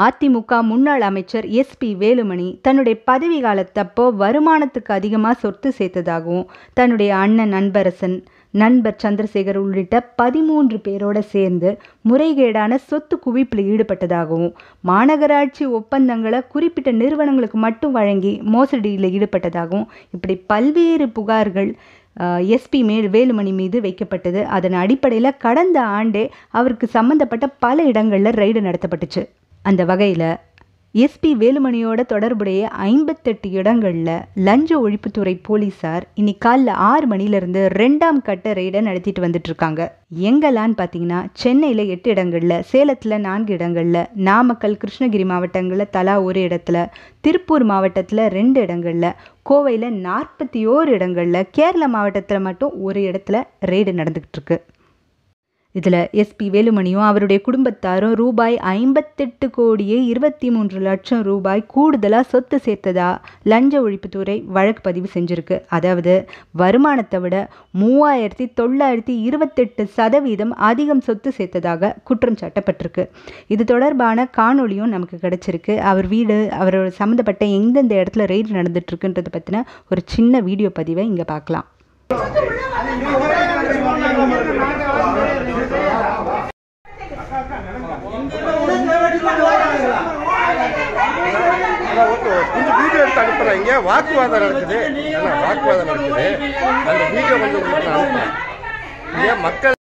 அதிமுக முன்னாள் அமைச்சர் எஸ்பி வேலுமணி தன்னுடைய பதவி காலத்தப்போ வருமானத்துக்கு அதிகமாக சொத்து சேர்த்ததாகவும் தன்னுடைய அண்ணன் அன்பரசன் நண்பர் சந்திரசேகர் உள்ளிட்ட பதிமூன்று பேரோட சேர்ந்து முறைகேடான சொத்து குவிப்பில் ஈடுபட்டதாகவும் மாநகராட்சி ஒப்பந்தங்களை குறிப்பிட்ட நிறுவனங்களுக்கு மட்டும் வழங்கி மோசடியில் ஈடுபட்டதாகவும் இப்படி பல்வேறு புகார்கள் எஸ்பி மேல் வேலுமணி மீது வைக்கப்பட்டது அதன் அடிப்படையில் கடந்த ஆண்டே அவருக்கு சம்பந்தப்பட்ட பல இடங்களில் ரைடு நடத்தப்பட்டுச்சு அந்த வகையில் எஸ்பி வேலுமணியோட தொடர்புடைய ஐம்பத்தெட்டு இடங்களில் லஞ்ச ஒழிப்புத்துறை போலீஸார் இன்னைக்கு காலைல ஆறு மணிலேருந்து ரெண்டாம் கட்ட ரெய்டை நடத்திட்டு வந்துட்டு இருக்காங்க எங்கெல்லான்னு பார்த்தீங்கன்னா சென்னையில் எட்டு இடங்களில் சேலத்தில் நான்கு இடங்களில் நாமக்கல் கிருஷ்ணகிரி மாவட்டங்களில் தலா ஒரு இடத்துல திருப்பூர் மாவட்டத்தில் ரெண்டு இடங்களில் கோவையில் நாற்பத்தி ஓரு இடங்களில் கேரளா மாவட்டத்தில் மட்டும் ஒரு இடத்துல ரெய்டு நடந்துக்கிட்டு இருக்கு இதில் எஸ்பி வேலுமணியும் அவருடைய குடும்பத்தாரும் ரூபாய் ஐம்பத்தெட்டு கோடியே இருபத்தி மூன்று லட்சம் ரூபாய் கூடுதலாக சொத்து சேர்த்ததா லஞ்ச ஒழிப்புத்துறை வழக்கு பதிவு செஞ்சுருக்கு அதாவது வருமானத்தை விட மூவாயிரத்தி தொள்ளாயிரத்தி இருபத்தெட்டு சதவீதம் அதிகம் சொத்து சேர்த்ததாக குற்றம் சாட்டப்பட்டிருக்கு இது தொடர்பான காணொலியும் நமக்கு கிடைச்சிருக்கு அவர் வீடு அவரோட சம்மந்தப்பட்ட எந்தெந்த இடத்துல ரெய்டு நடந்துட்டு இருக்குன்றதை பற்றின ஒரு சின்ன வீடியோ பதிவை இங்கே பார்க்கலாம் கொஞ்சம் வீடியோ எடுத்து அனுப்புறேன் இங்க வாக்குவாதம் நடக்குது ஆனா வாக்குவாதம் நடக்குது அந்த வீடியோ கொஞ்சம் உங்களுக்கு நான் அனுப்புறேன் இங்க மக்கள்